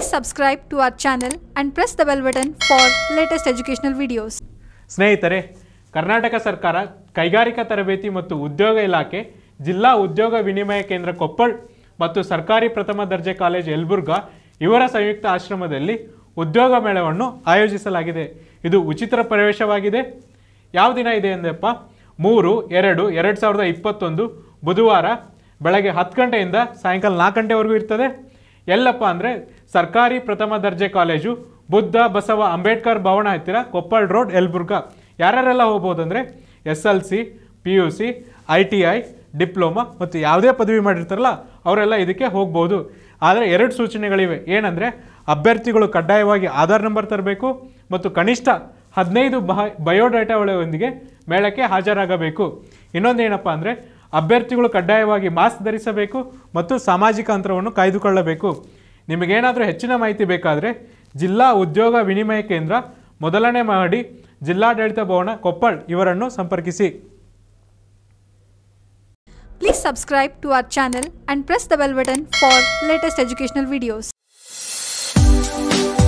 subscribe to our channel and press the bell button for latest educational videos. ಸ್ನೇಹಿತರೆ ಕರ್ನಾಟಕ ಸರ್ಕಾರ ಕೈಗಾರಿಕಾ ತರಬೇತಿ ಮತ್ತು ಉದ್ಯೋಗ ಇಲಾಖೆ ಜಿಲ್ಲಾ ಉದ್ಯೋಗ ವಿನಿಮಯ ಕೇಂದ್ರ ಕೊಪ್ಪಳ್ ಮತ್ತು ಸರ್ಕಾರಿ ಪ್ರಥಮ ದರ್ಜೆ ಕಾಲೇಜ್ ಯಲಬುರ್ಗಾ ಇವರ ಸಂಯುಕ್ತ ಆಶ್ರಮದಲ್ಲಿ ಉದ್ಯೋಗ ಮೇಳವನ್ನು ಆಯೋಜಿಸಲಾಗಿದೆ ಇದು ಉಚಿತ ಪ್ರವೇಶವಾಗಿದೆ ಯಾವ ದಿನ ಇದೆ ಅಂದಪ್ಪ ಮೂರು ಎರಡು ಎರಡು ಸಾವಿರದ ಇಪ್ಪತ್ತೊಂದು ಬುಧವಾರ ಬೆಳಗ್ಗೆ ಹತ್ತು ಗಂಟೆಯಿಂದ ಸಾಯಂಕಾಲ ನಾಲ್ಕು ಗಂಟೆವರೆಗೂ ಇರ್ತದೆ ಎಲ್ಲಪ್ಪ ಅಂದರೆ ಸರ್ಕಾರಿ ಪ್ರಥಮ ದರ್ಜೆ ಕಾಲೇಜು ಬುದ್ಧ ಬಸವ ಅಂಬೇಡ್ಕರ್ ಭವನ ಹತ್ತಿರ ಕೊಪ್ಪಳ ರೋಡ್ ಯಲಬುರ್ಗಾ ಯಾರ್ಯಾರೆಲ್ಲ ಹೋಗ್ಬೋದು ಅಂದರೆ S L C P U C I T I diploma ಮತ್ತು ಯಾವುದೇ ಪದವಿ ಮಾಡಿರ್ತಾರಲ್ಲ ಅವರೆಲ್ಲ ಇದಕ್ಕೆ ಹೋಗ್ಬೋದು ಆದರೆ ಎರಡು ಸೂಚನೆಗಳಿವೆ ಏನಂದರೆ ಅಭ್ಯರ್ಥಿಗಳು ಕಡ್ಡಾಯವಾಗಿ ಆಧಾರ್ ನಂಬರ್ ತರಬೇಕು ಮತ್ತು ಕನಿಷ್ಠ ಹದಿನೈದು ಬಹ ಬಯೋಡಾಟಾಗಳೊಂದಿಗೆ ಮೇಳಕ್ಕೆ ಹಾಜರಾಗಬೇಕು ಇನ್ನೊಂದೇನಪ್ಪ ಅಂದರೆ ಅಭ್ಯರ್ಥಿಗಳು ಕಡ್ಡಾಯವಾಗಿ ಮಾಸ್ಕ್ ಧರಿಸಬೇಕು ಮತ್ತು ಸಾಮಾಜಿಕ ಅಂತರವನ್ನು ಕಾಯ್ದುಕೊಳ್ಳಬೇಕು ನಿಮಗೇನಾದರೂ ಹೆಚ್ಚಿನ ಮಾಹಿತಿ ಬೇಕಾದರೆ ಜಿಲ್ಲಾ ಉದ್ಯೋಗ ವಿನಿಮಯ ಕೇಂದ್ರ ಮೊದಲನೇ ಮಹಡಿ ಜಿಲ್ಲಾಡಳಿತ ಭವನ ಕೊಪ್ಪಳ್ ಇವರನ್ನು ಸಂಪರ್ಕಿಸಿ Please subscribe to our channel and press the bell button for latest educational videos.